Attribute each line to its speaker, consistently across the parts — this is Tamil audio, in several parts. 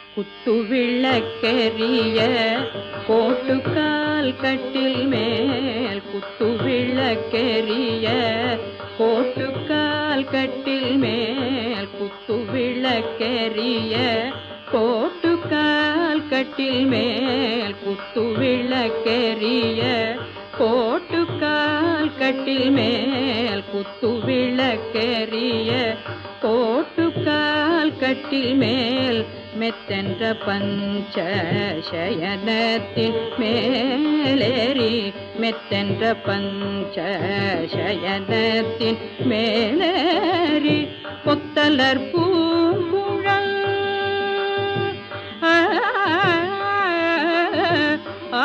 Speaker 1: குத்து விளக்கெரிய கோட்டுக்கால் கட்டில் மேல் குத்து விளக்கெரிய கோட்டுக்கால் கட்டில் மேல் குத்து விளக்கெரிய கோட்டுக்கால் கட்டில் மேல் குத்து விளக்கெரிய கோட்டுக்கால் கட்டில் மேல் குத்து விளக்கெரிய கோட்டுக்கால் கட்டில் மேல் மெத்தென்ற பஞ்ச சயனத்தின் மேலேறி மெத்தென்ற பஞ்ச சயனத்தின் மேலேறி கொத்தலர் பூங்குழல் ஆ, ஆ,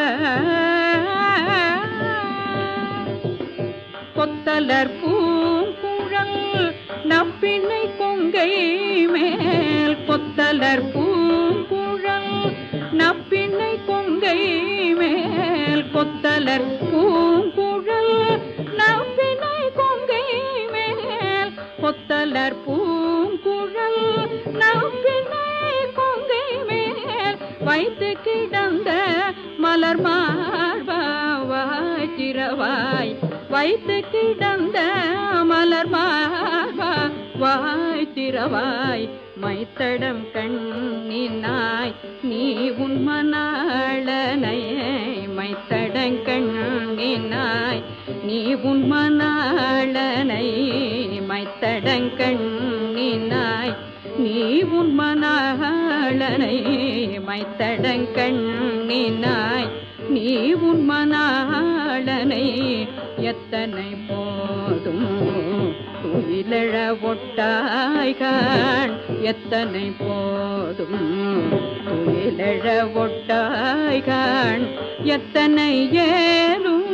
Speaker 1: கொத்தலர் பூங்குழல் நப்பினை கொங்கை மேல் கொத்தலர் பூங்குழல் நப்பினை கொங்கை மேல் கொத்தலர் பூங்குழல் நப்பினை கொங்கை மேல் கொத்தலர் பூங்குழல் நப்பினை கொங்கை மேல் வைத்து கிடந்த மலர் மார்பாவாய் திரவாய் வைத்து கிடந்த மலர் மார்பா வாய் திரவாய் மைத்தடம் கண்ணினாய் நீ உன் மணாளனை மைத்தடம் கண்ணினாய் நீ உன் மணாளனை மைத்தடம் கண்ணினாய் நீ உன் மணாளனை மைத்தடம் கண்ணினாய் நீ உன் மணாளனை எத்தனை போதும் துயிலழ ஒட்டாய்கான் எத்தனை போதும் துயிலழ ஒட்டாய்கான் எத்தனை ஏலும்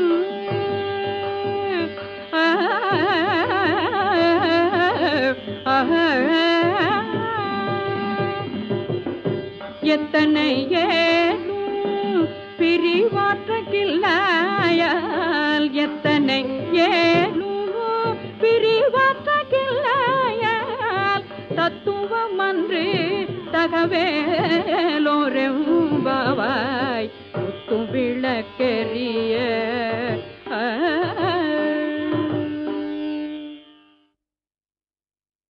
Speaker 1: ஆ, ஆ, எத்தனை ஏலும் பிரிவாற்றக்கில்லாயால் எத்தனை ஏலும் பிரிவாற்றக்கில்லாயால் தத்துவம் அன்று தகவேலோரெம்பாவாய் குத்தும் விளக்கெரிய